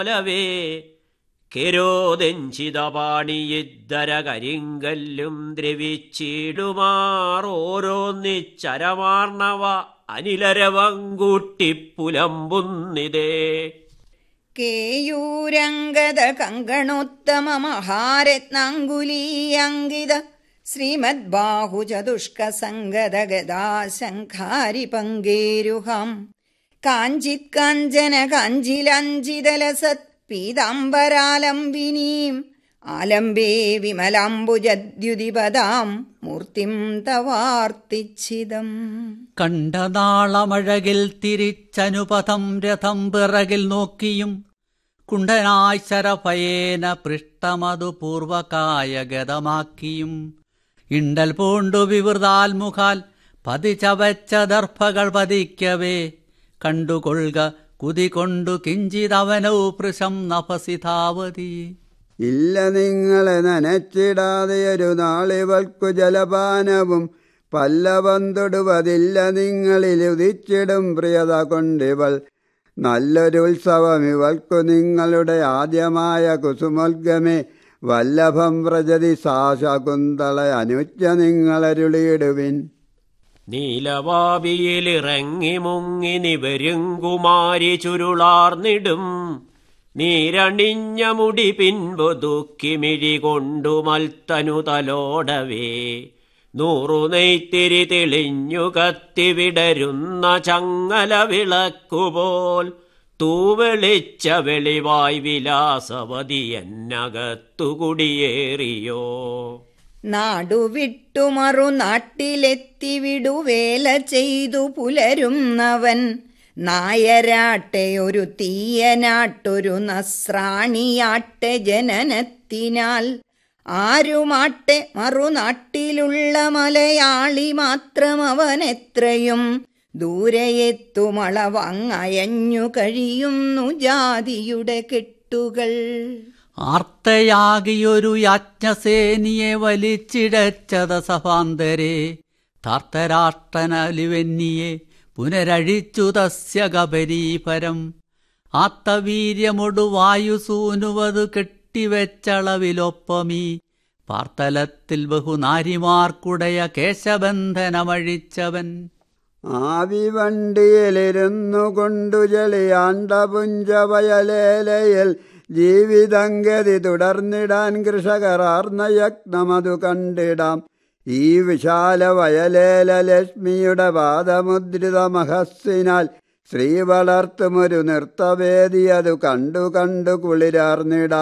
ലവേ കെരോതെഞ്ചിതപാണിയിദ്ധര കരിങ്കല്ലും ദ്രവിച്ചിടുമാറോരോന്നിച്ചരമാർണവ അനിലരവങ്കൂട്ടിപ്പുലമ്പുന്നിതേ കേയൂരംഗത കങ്കണോത്തമ മഹാരത്നാങ്കുലീയങ്കിത ശ്രീമദ് ബാഹുചതുഷ്ക സംഗത ഗദാശങ്കാരി പങ്കേരുഹം കാഞ്ചിത് കാഞ്ചന കാഞ്ചിലഞ്ചിതലസത് പീതാംബരാലംബിനീം ആലംബേ വിമലാംബുജദ്യുതിപദാം മൂർത്തിം തവാർത്തിച്ഛിതം കണ്ട നാളമഴകിൽ തിരിച്ചനുപഥം രഥം പിറകിൽ നോക്കിയും കുണ്ഠനായി ശരഭയേന പൃഷ്ടമതു പൂർവകായ ഗതമാക്കിയും ഇണ്ടൽ പൂണ്ടു വിവൃതാൽമുഖാൽ പതിച്ചവച്ച ദർഭകൾ പതിക്കവേ കണ്ടുകൊള്ളുക കുതികൊണ്ടു കിഞ്ചിതവനൗ പൃശം നഭസിതാവതി ഇല്ല നിങ്ങളെ നനച്ചിടാതെ ഒരു നാളിവൾക്കു ജലപാനവും പല്ലവന്തൊടുവതില്ല നിങ്ങളിൽ ഉദിച്ചിടും പ്രിയത കൊണ്ടിവൾ നല്ലൊരു ഉത്സവം ഇവൾക്കു നിങ്ങളുടെ ആദ്യമായ കുസുമോൽഗമേ വല്ലഭം വ്രജതി സാശകുന്തള അനുച്ച നിങ്ങളരുളിയിടുവിൻ നീലവാപിയിലിറങ്ങി മുങ്ങി നിവരും കുമാരി ചുരുളാർന്നിടും നീരണിഞ്ഞ മുടി പിൻപു ദുഃഖിമിഴി കൊണ്ടു മൽത്തനു തലോടവേ നൂറു നെയ്ത്തിരി തെളിഞ്ഞു കത്തി വിടരുന്ന ചങ്ങല വിളക്കുപോൽ തൂവെളിച്ച വെളിവായ് വിലാസവതി എന്നകത്തു കുടിയേറിയോ നാടുവിട്ടു മറു നാട്ടിലെത്തി വിടുവേല ചെയ്തു പുലരുന്നവൻ നായരാട്ടെ ഒരു തീയനാട്ടൊരു നസ്രാണിയാട്ടെ ജനനത്തിനാൽ ആരുമാട്ടെ മറുനാട്ടിലുള്ള മലയാളി മാത്രം അവനെത്രയും ദൂരെയെത്തുമളവങ്ങയഞ്ഞു കഴിയുന്നു ജാതിയുടെ കെട്ടുകൾ ആർത്തയാകിയൊരു യാജ്ഞസേനിയെ വലിച്ചിടച്ചത സഭാന്തരെ താർത്തരാഷ്ട്രനലിവെന്നിയെ പുനരഴിച്ചു തസ്യ കപരീപരം ആത്തവീര്യമൊടു വായുസൂനുവതു കെട്ടിവെച്ചളവിലൊപ്പമീ പാർത്തലത്തിൽ ബഹുനാരിമാർക്കുടയ കേശബന്ധനമഴിച്ചവൻ ആവി വണ്ടിയിലിരുന്നു കൊണ്ടു ചെളിയാണ്ട പുഞ്ചവയലേലയിൽ ജീവിതംഗതി തുടർന്നിടാൻ കൃഷകരാർന്ന യജ്ഞമതു കണ്ടിടാം ഈ വിശാല വയലേല ലക്ഷ്മിയുടെ പാദമുദ്രിത മഹസ്സിനാൽ ശ്രീ വളർത്തുമൊരു നൃത്തവേദി അതു കണ്ടു കണ്ടു കുളിരാർന്നിടാം